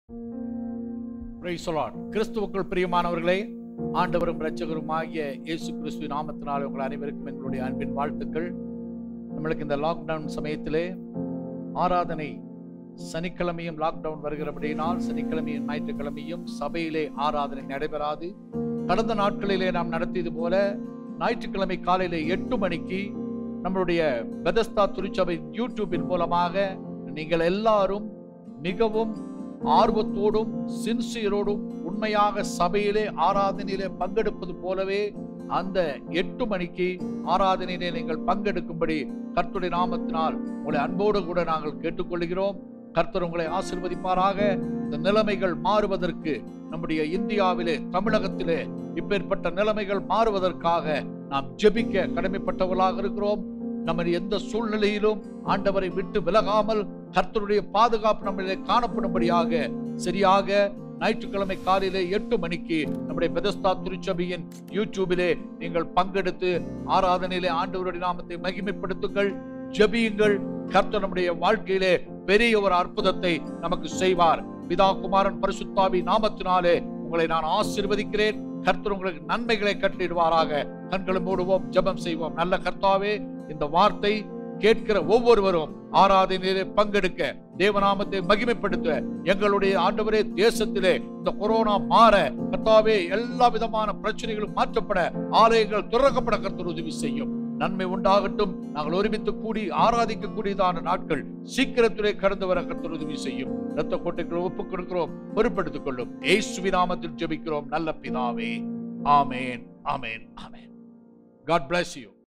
Praise the Lord. கிறிஸ்துவுக்குள் பிரியமானவர்களே ஆண்டவரும் இரட்சகருமாகிய இயேசு கிறிஸ்துவின் நாமத்தினால் உங்கள் அனைவருக்கும் எங்களுடைய அன்பின் வாழ்த்துக்கள் நம்மளுக்கு இந்த லாக்டவுன் சமயத்திலே ஆராதனை சனிக்கிழமையும் லாக்டவுன் வருகிறபடியினால் சனிக்கிழமையும் ஞாயிற்றுக்கிழமையும் சபையிலே ஆராதனை நடைபெறாது கடந்த நாட்களிலே நாம் நடத்தியது போல ஞாயிற்றுக்கிழமை காலையிலே எட்டு மணிக்கு நம்மளுடைய பெதஸ்தா திருச்சபை யூடியூபின் மூலமாக நீங்கள் எல்லாரும் மிகவும் ஆர்வத்தோடும் சின்சியரோடும் உண்மையாக சபையிலே ஆராதனையிலே பங்கெடுப்பது போலவே அந்த எட்டு மணிக்கு ஆராதனையிலே நீங்கள் பங்கெடுக்கும்படி கர்த்தருடைய நாமத்தினால் உங்களை அன்போடு கூட நாங்கள் கேட்டுக்கொள்கிறோம் கர்த்தர் உங்களை ஆசிர்வதிப்பாராக இந்த நிலைமைகள் மாறுவதற்கு நம்முடைய இந்தியாவிலே தமிழகத்திலே இப்பேற்பட்ட நிலைமைகள் மாறுவதற்காக நாம் ஜெபிக்க கடமைப்பட்டவர்களாக இருக்கிறோம் நம்ம எந்த சூழ்நிலையிலும் ஆண்டவரை விட்டு விலகாமல் கர்த்தருடைய பாதுகாப்பு நம்மளிலே காணப்படும்படியாக சரியாக ஞாயிற்றுக்கிழமை காலையிலே எட்டு மணிக்கு நம்முடைய பெதஸ்தா திருச்சபையின் யூடியூபிலே நீங்கள் பங்கெடுத்து ஆராதனையிலே ஆண்டவருடைய நாமத்தை மகிமைப்படுத்துங்கள் ஜெபியுங்கள் கர்த்தர் நம்முடைய வாழ்க்கையிலே பெரிய ஒரு அற்புதத்தை நமக்கு செய்வார் பிதா குமாரன் பரிசுத்தாவி நாமத்தினாலே உங்களை நான் ஆசீர்வதிக்கிறேன் கர்த்தர் உங்களுக்கு நன்மைகளை கட்டிடுவாராக கண்களை மூடுவோம் ஜெபம் செய்வோம் நல்ல கர்த்தாவே இந்த வார்த்தை கேட்கிற ஒவ்வொருவரும் ஆராதனையிலே பங்கெடுக்க தேவநாமத்தை மகிமைப்படுத்த எங்களுடைய ஆண்டவரே தேசத்திலே இந்த கொரோனா மாற கர்த்தாவே எல்லா விதமான பிரச்சனைகளும் மாற்றப்பட ஆலயங்கள் திறக்கப்பட கர்த்தர் உதவி செய்யும் நன்மை உண்டாகட்டும் நாங்கள் ஒருமித்து கூடி ஆராதிக்க கூடியதான நாட்கள் சீக்கிரத்திலே கடந்து வர கர்த்தர் உதவி செய்யும் இரத்த கோட்டைகளை ஒப்புக் கொடுக்கிறோம் பொறுப்படுத்திக் கொள்ளும் ஏசுவி நாமத்தில் ஜெபிக்கிறோம் நல்ல பிதாவே ஆமேன் ஆமேன் ஆமேன் காட் bless you